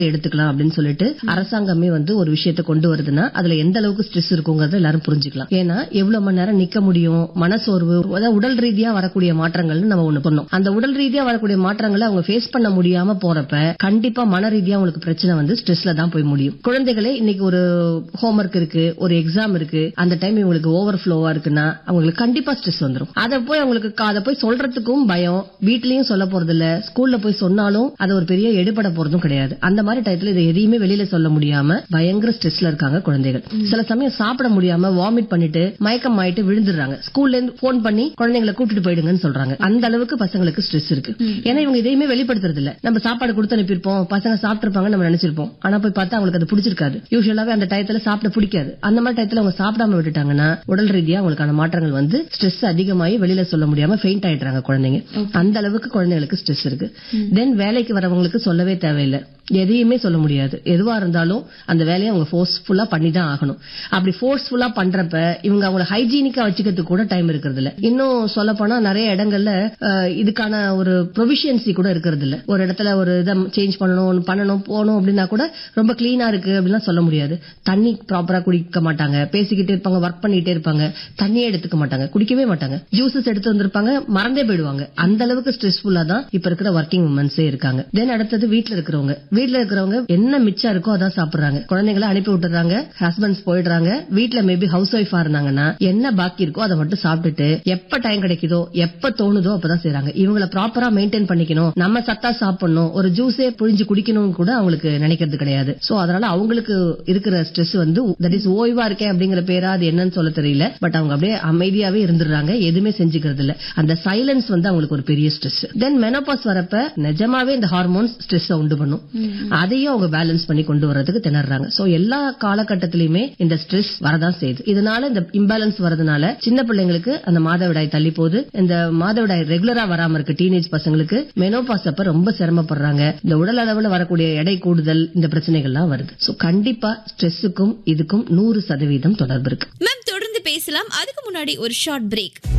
எடுத்துக்கலாம் அப்படின்னு சொல்லிட்டு அரசாங்கமே வந்து ஒரு விஷயத்தை கொண்டு வருதுன்னா அதுல எந்த அளவுக்கு ஸ்ட்ரெஸ் இருக்குங்கிறத எல்லாரும் புரிஞ்சுக்கலாம் ஏன்னா எவ்வளவு மணி நேரம் நிக்க முடியும் மனசோர்வு அதாவது உடல் ரீதியா வரக்கூடிய மாற்றங்கள்னு நம்ம ஒண்ணு பண்ணோம் அந்த உடல் ரீதியா வரக்கூடிய மாற்றங்களை அவங்க ஃபேஸ் பண்ண முடியாம போறப்ப கண்டிப்பா மன ரீதியா உங்களுக்கு பிரச்சனை வந்து ஸ்ட்ரெஸ்ல தான் போய் முடியும் குழந்தைகளே இன்னைக்கு ஒரு ஹோம்ஒர்க் இருக்கு ஒரு எக்ஸாம் இருக்கு அந்த டைம் இவங்களுக்கு ஓவர் ஃப்ளோவா இருக்குன்னா அவங்களுக்கு கண்டிப்பா ஸ்ட்ரெஸ் வந்துரும் அதை போய் அவங்களுக்கு க- அதை போய் சொல்றதுக்கும் பயம் வீட்லயும் சொல்ல போறது இல்ல ஸ்கூல்ல போய் சொன்னாலும் அது ஒரு பெரிய எடுபட போறதும் கிடையாது அந்த மாதிரி டயத்துல இதை எதையுமே வெளியில சொல்ல முடியாம பயங்கர ஸ்ட்ரெஸ்ல இருக்காங்க குழந்தைகள் சில சமயம் சாப்பிட முடியாம வாமிட் பண்ணிட்டு மயக்கம் ஆயிட்டு விழுந்துடுறாங்க ஸ்கூல்ல இருந்து போன் பண்ணி குழந்தைங்களை கூட்டிட்டு போயிடுங்கன்னு சொல்றாங்க அந்த அளவுக்கு பசங்களுக்கு ஸ்ட்ரெஸ் இருக்கு ஏன்னா இவங்க இதையுமே வெளிப்படுத்துறது இல்ல நம்ம சாப்பாடு கொடுத்து அனுப்பியிருப்போம் பசங்க சாப்பிட்டிருப்பாங்க நம்ம நினைச்சிருப்போம் ஆனா போய் பார்த்தா அவங்களுக்கு அது பிடிச்சிருக்காது யூஸ்வலாவே அந்த டயத்துல சாப்பிட பிடிக்காது அந்த மாதிரி டயத்துல அவங்க சாப்பிடாம விட்டுட்டாங்கன்னா உடல் ரீதியா அவங்களுக்கான மாற்றங்கள் வந்து ஸ்ட்ரெஸ் அதிகமாகி வெளியில சொல்ல முடியாம ஃபெயிண்ட் ஆயிடுறாங்க குழந்தைங்க அந்த அளவுக்கு குழந்தைகளுக்கு ஸ்ட்ரெஸ் இருக்கு தென் வேலைக்கு வரவங்களுக்கு சொல்லவே தேவையில்லை எதையுமே சொல்ல முடியாது எதுவா இருந்தாலும் அந்த வேலையை அவங்க ஃபோர்ஸ்ஃபுல்லா பண்ணி தான் ஆகணும் அப்படி ஃபோர்ஸ்ஃபுல்லா பண்றப்ப இவங்க அவங்கள ஹைஜீனிக்கா வச்சுக்கிறதுக்கு கூட டைம் இருக்கிறது இல்ல இன்னும் சொல்ல போனா நிறைய இடங்கள்ல அஹ், இதுக்கான ஒரு ப்ரொவிஷியன்சி கூட இருக்கிறது இல்ல ஒரு இடத்துல ஒரு இதை சேஞ்ச் பண்ணணும் ஒண்ணு பண்ணணும் போகணும் அப்படின்னா கூட ரொம்ப கிளீனா இருக்கு அப்படிலாம் சொல்ல முடியாது தண்ணி ப்ராப்பரா குடிக்க மாட்டாங்க பேசிக்கிட்டே இருப்பாங்க ஒர்க் பண்ணிட்டே இருப்பாங்க தண்ணியே எடுத்துக்க மாட்டாங்க குடிக்கவே மாட்டாங்க ஜூசஸ் எடுத்து வந்திருப்பாங்க மறந்தே போயிடுவாங்க அந்த அளவுக்கு ஸ்ட்ரெஸ்ஃபுல்லா தான் இப்ப இருக்கிற ஒர்க்கிங் உமன்ஸே இருக்காங்க தென் அடுத்தது வீட்ல இருக்கிறவங்க வீட்ல இருக்கிறவங்க என்ன மிச்சம் இருக்கோ அதான் சாப்பிடுறாங்க குழந்தைங்களை அனுப்பி விட்டுறாங்க ஹஸ்பண்ட்ஸ் போயிடுறாங்க வீட்ல மேபி ஹவுஸ் ஒய்ஃபா இருந்தாங்கன்னா என்ன பாக்கி இருக்கோ அதை மட்டும் சாப்பிட்டுட்டு எப்ப டைம் கிடைக்குதோ எப்ப தோணுதோ அப்பதான் செய்றாங்க இவங்கள ப்ராப்பரா மெயின்டைன் பண்ணிக்கணும் நம்ம சத்தா சாப்பிடணும் ஒரு ஜூஸே புழிஞ்சு குடிக்கணும்னு கூட அவங்களுக்கு நினைக்கிறது கிடையாது சோ அதனால அவங்களுக்கு இருக்கிற ஸ்ட்ரெஸ் வந்து தட் இஸ் ஓய்வா இருக்கேன் அப்படிங்கிற பேரா அது என்னன்னு சொல்ல தெரியல பட் அவங்க அப்படியே அமைதியாவே இருந்துடுறாங்க எதுவுமே செஞ்சுக்கிறது இல்ல அந்த சைலன்ஸ் வந்து அவங்களுக்கு ஒரு பெரிய ஸ்ட்ரெஸ் தென் மெனோபாஸ் வரப்ப நிஜமாவே இந்த ஹார்மோன்ஸ் ஸ்ட்ரெஸ் உண்டு பண்ணும் அதையும் அவங்க பேலன்ஸ் பண்ணி கொண்டு வர்றதுக்கு திணறாங்க சோ எல்லா காலகட்டத்திலயுமே இந்த ஸ்ட்ரெஸ் வரதான் செய்யுது இதனால இந்த இம்பேலன்ஸ் வரதுனால சின்ன பிள்ளைங்களுக்கு அந்த மாதவிடாய் தள்ளி போகுது இந்த மாதவிடாய் ரெகுலரா வராம இருக்கு டீனேஜ் பசங்களுக்கு மெனோபாஸ் அப்ப ரொம்ப சிரமப்படுறாங்க இந்த உடல் அளவுல வரக்கூடிய எடை கூடுதல் இந்த பிரச்சனைகள்லாம் வருது சோ கண்டிப்பா ஸ்ட்ரெஸ்ஸுக்கும் இதுக்கும் நூறு சதவீதம் தொடர்பு இருக்கு மேம் தொடர்ந்து பேசலாம் அதுக்கு முன்னாடி ஒரு ஷார்ட் பிரேக்